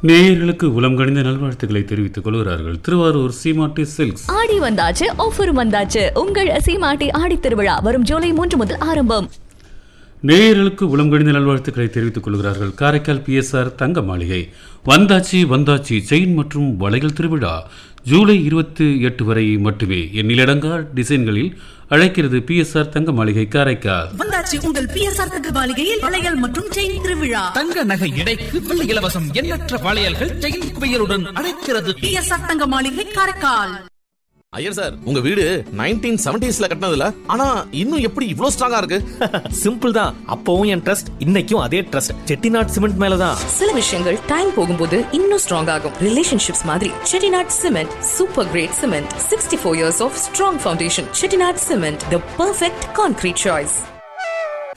நேயர்களுக்கு உளம் கணிந்த நல்வாழ்த்துக்களை தெரிவித்துக் கொள்கிறார்கள் திருவாரூர் சீமாட்டி சில்க்ஸ் ஆடி வந்தாச்சு ஆஃபரும் வந்தாச்சு உங்கள் சீமாட்டி ஆடி திருவிழா வரும் ஜூலை மூன்று முதல் ஆரம்பம் நேயர்களுக்கு உளம் கணிந்த நல்வாழ்த்துக்களை தெரிவித்துக் கொள்கிறார்கள் காரைக்கால் பிஎஸ்ஆர் தங்க மாளிகை வந்தாச்சி வந்தாச்சி செயின் மற்றும் வளையல் திருவிழா ஜூலை இருபத்தி எட்டு வரை மட்டுமே எண்ணிலடங்கா டிசைன்களில் அழைக்கிறது பிஎஸ்ஆர் தங்க மாளிகை காரைக்கால் வந்தாச்சு உங்கள் பிஎஸ்ஆர் தங்க மாளிகையில் வளையல் மற்றும் செயின் திருவிழா தங்க நகை எடைக்கு வெள்ளி இலவசம் எண்ணற்ற வளையல்கள் செயின் குவியலுடன் அழைக்கிறது பிஎஸ்ஆர் தங்க மாளிகை காரைக்கால் ஐயர் சார் உங்க வீடு நைன்டீன் செவன்டிஸ்ல கட்டினதுல ஆனா இன்னும் எப்படி இவ்ளோ ஸ்ட்ராங்கா இருக்கு சிம்பிள் தான் அப்பவும் என் ட்ரஸ்ட் இன்னைக்கும் அதே ட்ரஸ்ட் செட்டிநாட் சிமெண்ட் மேலதான் சில விஷயங்கள் டைம் போகும்போது இன்னும் ஸ்ட்ராங் ஆகும் ரிலேஷன்ஷிப்ஸ் மாதிரி Chettinad cement super great cement sixty four years of strong foundation Chettinad cement the perfect concrete choice